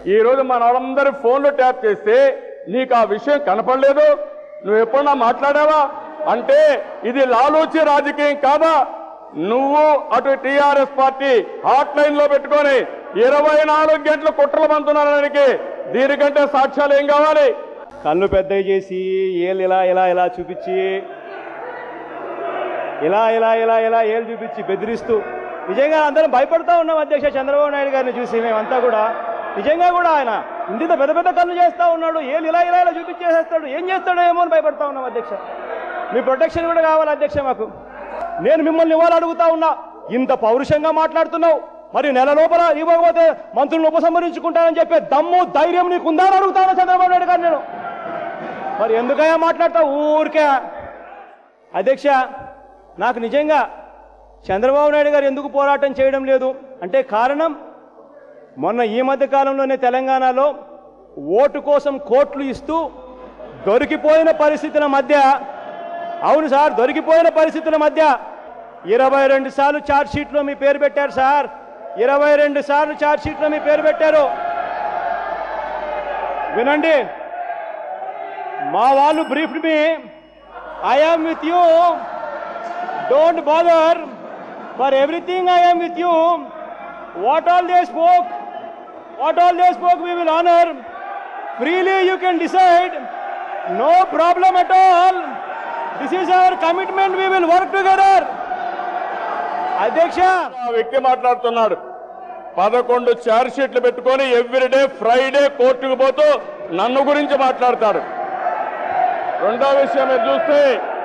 ఈ రోజు మన వాళ్ళందరి ఫోన్లు ట్యాప్ చేస్తే నీకు ఆ విషయం కనపడలేదు నువ్వు ఎప్పుడన్నా మాట్లాడావా అంటే ఇది లాలూచి రాజకీయం కాదా నువ్వు అటు టిఆర్ఎస్ పార్టీ హాట్ లైన్ లో పెట్టుకొని ఇరవై నాలుగు గంటలు కుట్రలు పంతున్నానికి దీనికంటే సాక్ష్యాలు ఏం కావాలి కళ్ళు పెద్దవి చేసి ఏళ్ళు ఇలా ఇలా ఇలా చూపించి ఇలా ఇలా ఇలా ఇలా ఏళ్ళు చూపించి బెదిరిస్తూ నిజంగా అందరం భయపడతా ఉన్నాం అధ్యక్ష చంద్రబాబు నాయుడు గారిని చూసి మేమంతా కూడా నిజంగా కూడా ఆయన ఇంత పెద్ద పెద్ద కళ్ళు చేస్తూ ఉన్నాడు ఏళ్ళు ఇలా ఇలా ఇలా చూపించేసేస్తాడు ఏం చేస్తాడో ఏమో అని భయపడతా ఉన్నాం అధ్యక్ష మీ ప్రొటెక్షన్ కూడా కావాలి అధ్యక్ష మాకు నేను మిమ్మల్ని ఇవ్వాలి అడుగుతా ఉన్నా ఇంత పౌరుషంగా మాట్లాడుతున్నావు మరి నెల లోపల ఇవ్వకపోతే మంత్రులను ఉపసంహరించుకుంటానని చెప్పే దమ్ము ధైర్యం నీకు ఉందా అని అడుగుతాను చంద్రబాబు నాయుడు గారు నేను మరి ఎందుకయ్యా మాట్లాడతావు ఊరికే అధ్యక్ష నాకు నిజంగా చంద్రబాబు నాయుడు గారు ఎందుకు పోరాటం చేయడం లేదు అంటే కారణం మొన్న ఈ మధ్య కాలంలోనే తెలంగాణలో ఓటు కోసం కోట్లు ఇస్తూ దొరికిపోయిన పరిస్థితుల మధ్య అవును సార్ దొరికిపోయిన పరిస్థితుల మధ్య ఇరవై రెండు సార్లు ఛార్జ్ షీట్లో మీ పేరు పెట్టారు సార్ ఇరవై రెండు సార్లు ఛార్జ్ షీట్లో మీ పేరు పెట్టారు వినండి మా వాళ్ళు briefed me I am with you don't bother for everything I am with you what all they spoke what all they spoke we will honour freely you can decide no problem at all this is our commitment we will work together అధ్యక్ష ఆ వ్యక్తి మాట్లాడుతున్నాడు పదకొండు charge షీట్లు పెట్టుకొని everyday Friday కోర్టుకు పోతూ నన్ను గురించి మాట్లాడతాడు రెండో విషయం మీరు చూస్తే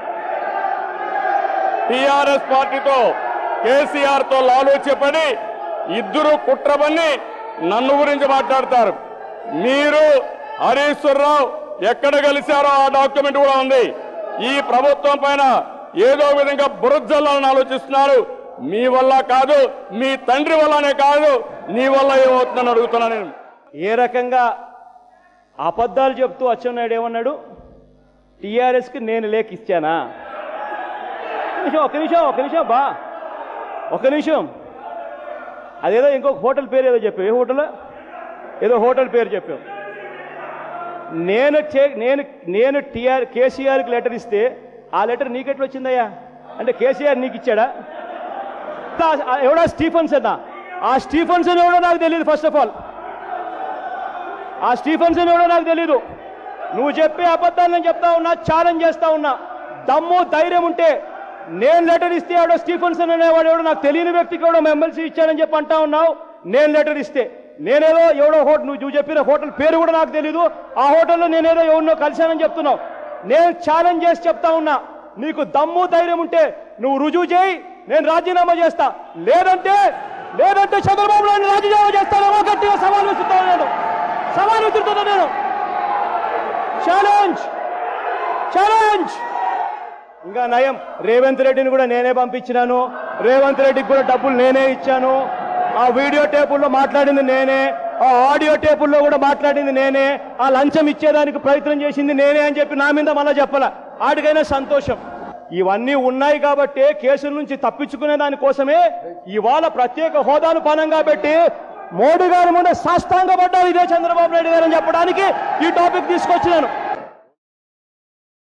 టిఆర్ఎస్ పార్టీతో కేసీఆర్ తో లాలోచపడి ఇద్దరు కుట్రబన్ని నన్ను గురించి మాట్లాడతారు మీరు హరీశ్వరరావు ఎక్కడ కలిశారో ఆ డాక్యుమెంట్ కూడా ఉంది ఈ ప్రభుత్వం పైన ఏదో విధంగా బురజల్లాలని ఆలోచిస్తున్నారు మీ వల్ల కాదు మీ తండ్రి వల్లనే కాదు నీ వల్ల ఏమవుతుందని అడుగుతున్నా నేను ఏ రకంగా అబద్ధాలు చెప్తూ అచ్చెన్నాయుడు ఏమన్నాడు టీఆర్ఎస్కి నేను లేఖ ఇచ్చానా ఒక నిమిషం ఒక నిమిషం ఒక నిమిషం బా ఒక నిమిషం అదేదో ఇంకొక హోటల్ పేరు ఏదో చెప్పావు ఏ హోటల్ ఏదో హోటల్ పేరు చెప్పావు నేను చే- నేను నేను టీఆర్ కేసీఆర్కి లెటర్ ఇస్తే ఆ లెటర్ నీకెట్లా వచ్చిందయ్యా అంటే కేసీఆర్ నీకు ఇచ్చాడా ఆ- ఆ ఎవడా స్టీఫెన్సన్ ఆ స్టీఫెన్సన్ ఎవడో నాకు తెలియదు ఫస్ట్ ఆఫ్ ఆల్ ఆ స్టీఫెన్సన్ ఎవడో నాకు తెలీదు నువ్వు చెప్పే అబద్ధాలు నేను చెప్తా ఉన్నా ఛాలెంజ్ చేస్తా ఉన్నా దమ్ము ధైర్యం ఉంటే నేను లెటర్ ఇస్తే ఎవడో స్టీఫెన్సన్ అనేవాడు ఎవడో నాకు తెలియని వ్యక్తికి ఎవడో ఎమ్మెల్సీ ఇచ్చానని చెప్పి అంటా ఉన్నావు నేను లెటర్ ఇస్తే నేనేదో ఎవడో హోటల్ నువ్వు నువ్వు చెప్పిన హోటల్ పేరు కూడా నాకు తెలీదు ఆ హోటల్లో నేనేదో ఎవరినో కలిశానని చెప్తున్నావు నేను ఛాలెంజ్ చేసి చెప్తా ఉన్నా నీకు దమ్ము ధైర్యం ఉంటే నువ్వు రుజువు చేయి నేను రాజీనామా చేస్తా లేదంటే లేదంటే చంద్రబాబు నాయుడు రాజీనామా చేస్తానేమో గట్టిగా సవాల్ విసురుతాను నేను సవాల్ విసురుతున్నా నేను ఛాలెంజ్ ఛాలెంజ్ ఇంకా నయం రేవంత్ రెడ్డిని కూడా నేనే పంపించినాను రేవంత్ రెడ్డికి కూడా డబ్బులు నేనే ఇచ్చాను ఆ వీడియో టేపుల్లో మాట్లాడింది నేనే ఆ ఆడియో టేపుల్లో కూడా మాట్లాడింది నేనే ఆ లంచం ఇచ్చేదానికి ప్రయత్నం చేసింది నేనే అని చెప్పి నా మీద మళ్ళా చెప్పాల ఆడికైనా సంతోషం ఇవన్నీ ఉన్నాయి కాబట్టి కేసుల నుంచి తప్పించుకునే దానికోసమే ఇవాళ ప్రత్యేక హోదాను పనంగా పెట్టి మోడీ గారి ముందు సాష్టాంగపడ్డారు ఇదే చంద్రబాబు నాయుడు గారు అని చెప్పడానికి ఈ టాపిక్ తీసుకొచ్చినాను